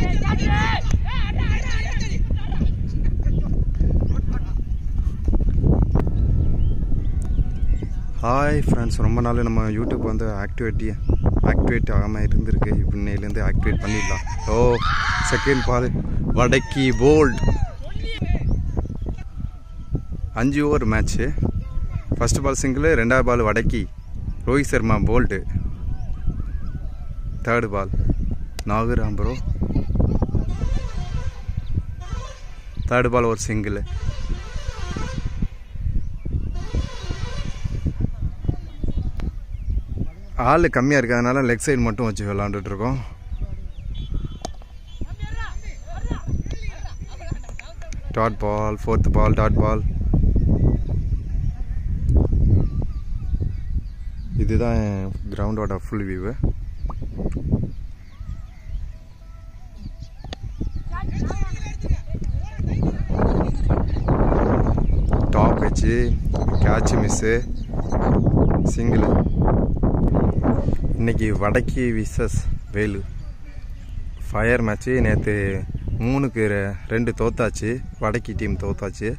Hi friends ரொம்ப நாள் நம்ம யூடியூப் வந்து ஆக்டிவேட்டி ஆக்டிவேட் ஆகாமல் இருந்திருக்கு இப்போ இன்னையிலேருந்து ஆக்டிவேட் பண்ணிடலாம் ஓ செகண்ட் பால் வடக்கி போல்ட் அஞ்சு over match first ball single ரெண்டாவது பால் வடக்கி Rohit Sharma bowled third ball நாகூர் ப்ரோ தேர்டு பால் ஒரு சிங்கிள் ஆள் கம்மியாக இருக்கிறதுனால லெக் சைடு மட்டும் வச்சு விளாண்டுட்டு இருக்கோம் dot ball fourth ball dot ball இதுதான் கிரவுண்டோட ஃபுல் வியூவு டாப் வச்சு கேட்ச் மிஸ்ஸு சிங்கிள் இன்னைக்கு வடக்கி விசஸ் வேலு ஃபயர் மேட்ச்சு நேற்று மூணுக்கு ரெ- ரெண்டு தோத்தாச்சு வடக்கி டீம் தோத்தாச்சு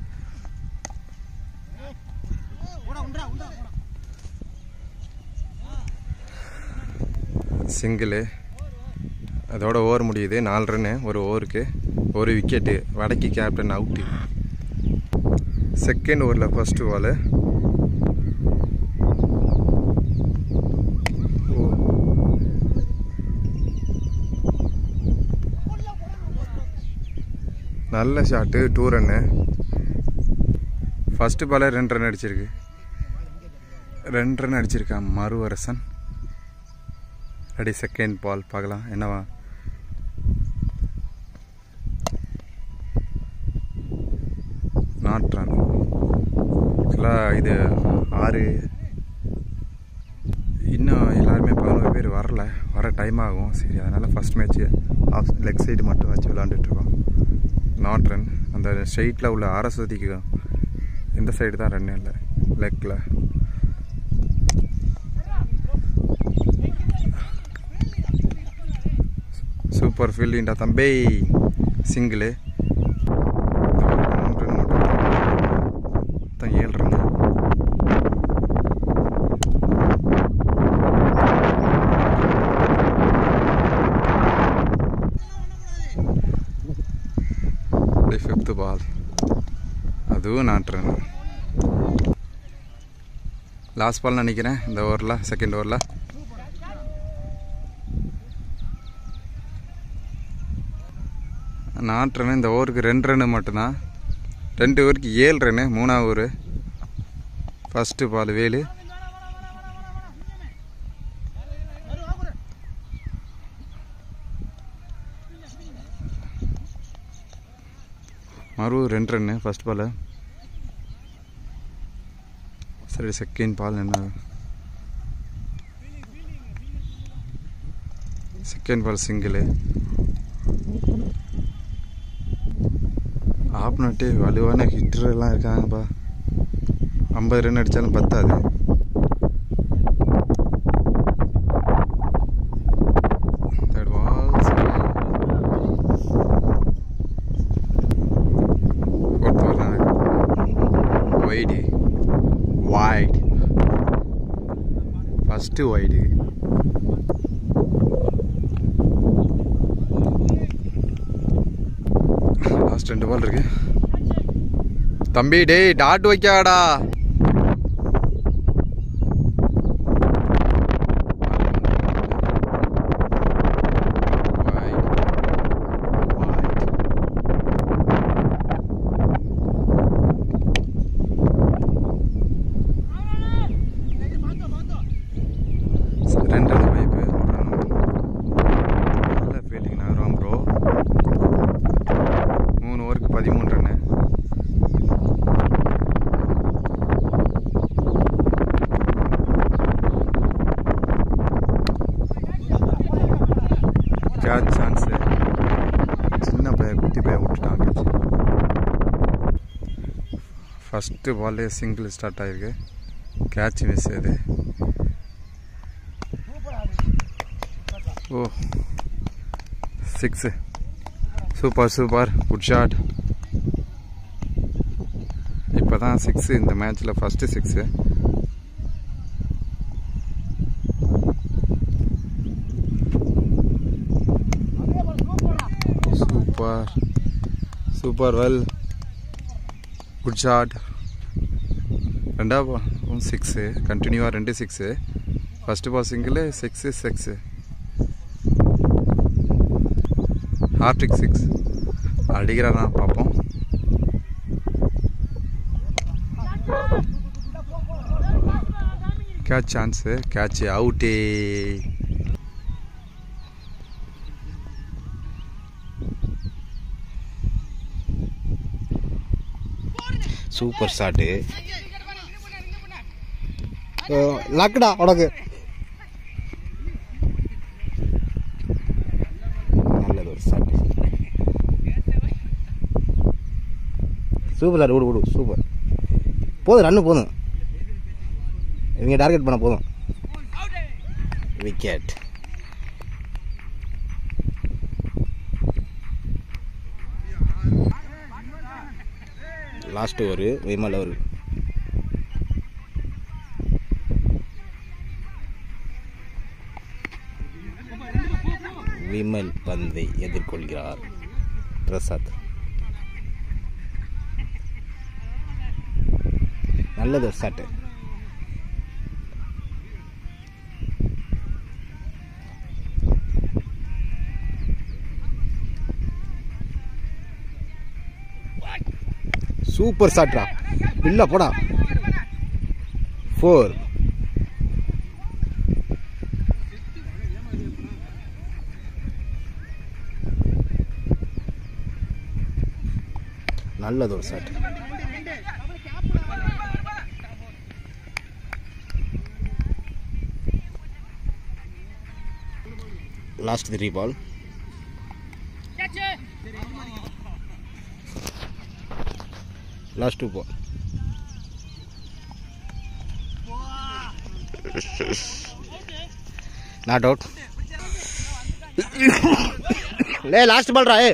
சிங்கிளு அதோட ஓவர் முடியுது நாலு ரன்னு ஒரு ஓவருக்கு ஒரு விக்கெட்டு வடக்கி கேப்டன் அவுட்டு செகண்ட் ஓவரில் ஃபர்ஸ்ட் பாலு நல்ல ஷாட்டு டூ ரன்னு ஃபஸ்ட்டு பாலே ரெண்டு ரன் அடிச்சிருக்கு ரெண்டு ரன் அடிச்சிருக்கான் மறுவரசன் ரெடி செகண்ட் பால் பார்க்கலாம் என்னவா நாட் ரன் ஆக்சுவலாக இது ஆறு இன்னும் எல்லாருமே பதினோரு பேர் வரல வர டைம் ஆகும் சரி அதனால் first match off leg side மட்டும் வச்சு விளாண்டுட்ருக்கோம் நாட் ரன் அந்த ஸ்ட்ரெயிட்டில் உள்ள அரஸ்வதிக்கு இந்த சைடு தான் ரன் இல்லை லெக்கில் சூப்பர் ஃபீல்டின்டா தம்பி சிங்கிளு மூணு ரன் மட்டும் மொத்தம் ஏழு ரன் ஃபிஃப்த்து பால் அதுவும் நாட் ரன் லாஸ்ட் பால் நினைக்கிறேன் இந்த ஓவரில் செகண்ட் ஓவரில் நாட் ரன் இந்த ஓவருக்கு ரெண்டு ரன்னு மட்டும்தான் ரெண்டு ஓவருக்கு ஏழு ரன்னு மூணாவது ஓவர் ஃபஸ்ட்டு பால் வேலு மறு ரெண்டு ரன்னு ஃபஸ்ட் பால் சரி செகண்ட் பால் என்ன செகண்ட் பால் சிங்கிளு ஆப்னட்டு வலுவான ஹிட்டரெல்லாம் இருக்காங்கப்பா ஐம்பது ரன் அடித்தாலும் பத்தாது Third ball, Fourth ball, wide wide first wide last ரெண்டு பால் இருக்கு தம்பி டேய் டாட் வைக்காடா ரெண்டு ரன் பைப்பு நல்ல ஃபீல்டிங் நகரம் ப்ரோ மூணு ஓவருக்கு பதிமூணு ரன்னு கேட்ச் சான்ஸு சின்ன பையன் குட்டி பையன் விட்டுட்டான் கேட்ச் ஃபஸ்ட்டு பால்லே சிங்கிள் ஸ்டார்ட் ஆகிருக்கு கேட்ச் மிஸ் இது ஓ six super super good shot இப்போ தான் சிக்ஸு இந்த மேட்ச்சில் first six super super well good shot ரெண்டாவது சிக்ஸு கண்டினியூவாக ரெண்டு சிக்ஸு ஃபஸ்ட்டு பாசிங்கில் சிக்ஸு சிக்ஸு ஹார்ட்ரிக் சிக்ஸ் அடிக்கிறானா பார்ப்போம் கேட்ச் சான்ஸு கேட்ச் அவுட்டே சூப்பர் ஷாட்டு லக்குடா உனக்கு நல்லது ஒரு ஷாட் சூப்பர் சார் விடு விடு சூப்பர் போதும் ரன்னு போதும் இவங்க டார்கெட் பண்ண போதும் விக்கெட் லாஸ்ட் ஒரு விமல் அவர் விமல் பந்தை எதிர்கொள்கிறார் பிரசாத் நல்லது ஒரு ஷாட்டு சூப்பர் ஷாட்ரா இல்ல போடா ஃபோர் நல்லது ஒரு shot last three ball last two ball not out லே லாஸ்ட் பால்ரா ஏ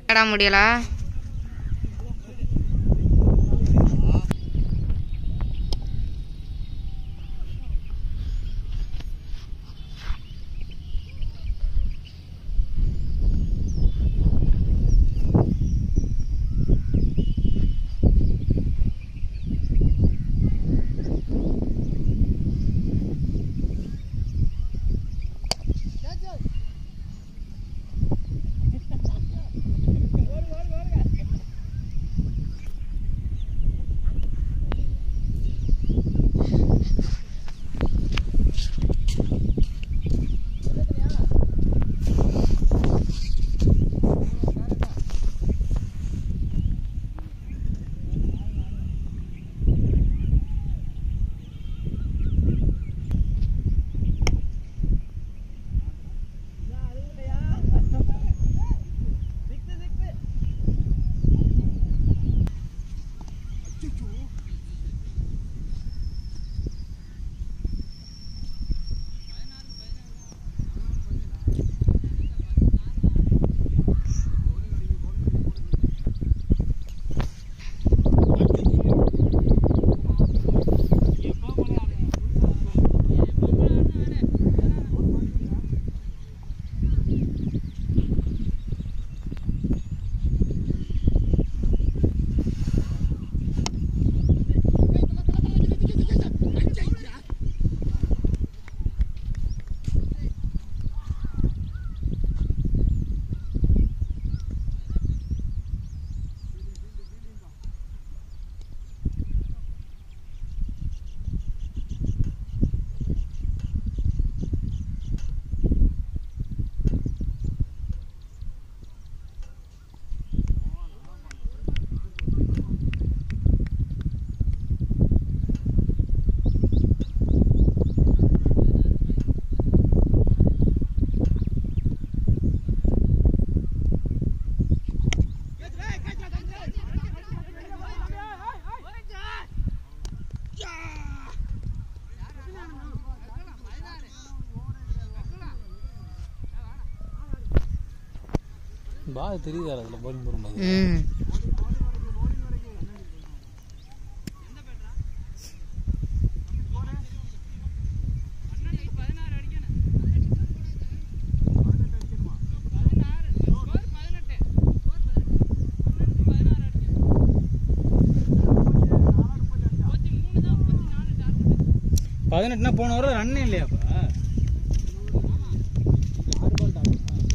கடா முடியலா பால் தெரியுதா அதில் பவுலிங் போடும்போது ம் பதினெட்டுனா போன வர ரன்னே இல்லையாப்பா ஆறு பால் தான்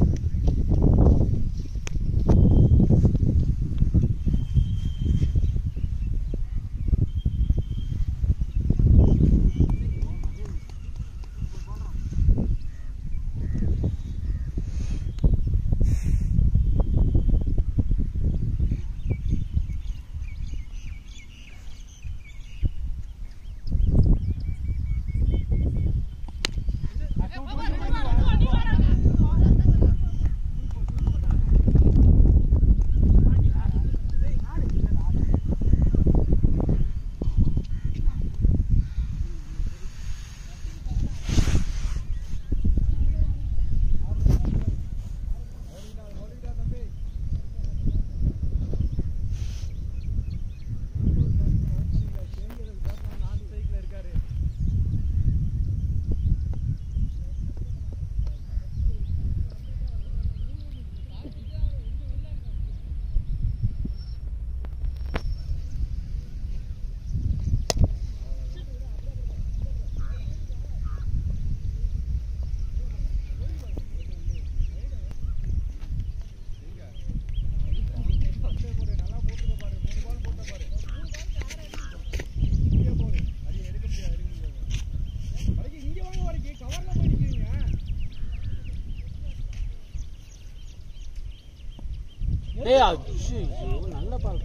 ஏய் அச்சோ நல்ல பால்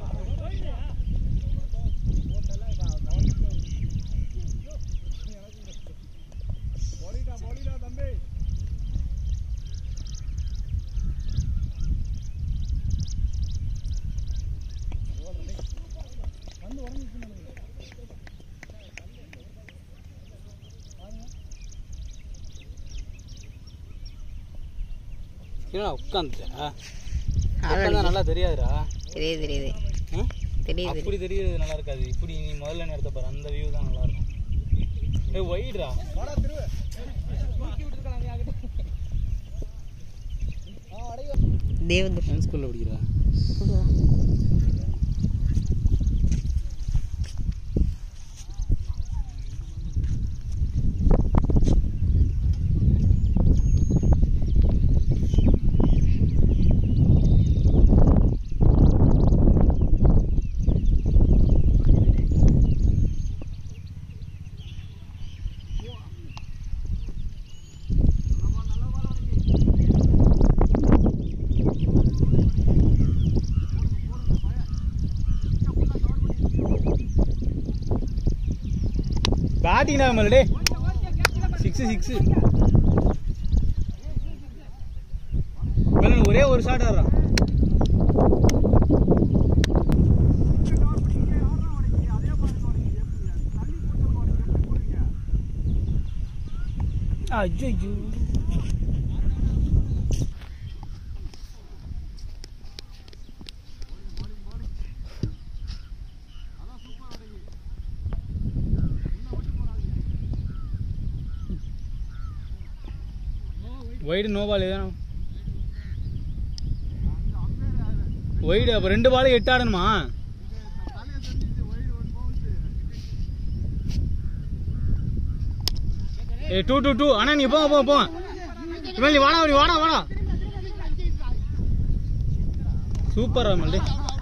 என்னடா உட்காந்துட்டா பக்கம் நல்லா தெரியாதுடா தெரியுது தெரியுது ஆ? தெரியுது அப்படி தெரியுது நல்லா இருக்காது இப்படி நீ முதல்ல நேரத்தை பாரு அந்த வியூ தான் நல்லா இருக்கும் ஏய் ஒயிட்ரா தேவந்து என் ஸ்கூல்ல படிக்கிறா பேட்டிங்டா மல்லடே சிக்ஸ் சிக்ஸ் ஒரே ஒரு ஷாட் ஆடுறான் ஐயோ வைடு நோ பால் ஏதா வைடு அப்போ ரெண்டு பால் எட்டு ஆடணுமா ஏ டூ டூ டூ அண்ணா நீ போங்க போங்க போங்க இவன் நீ வாடா நீ வாடா வாடா சூப்பரா மல்டி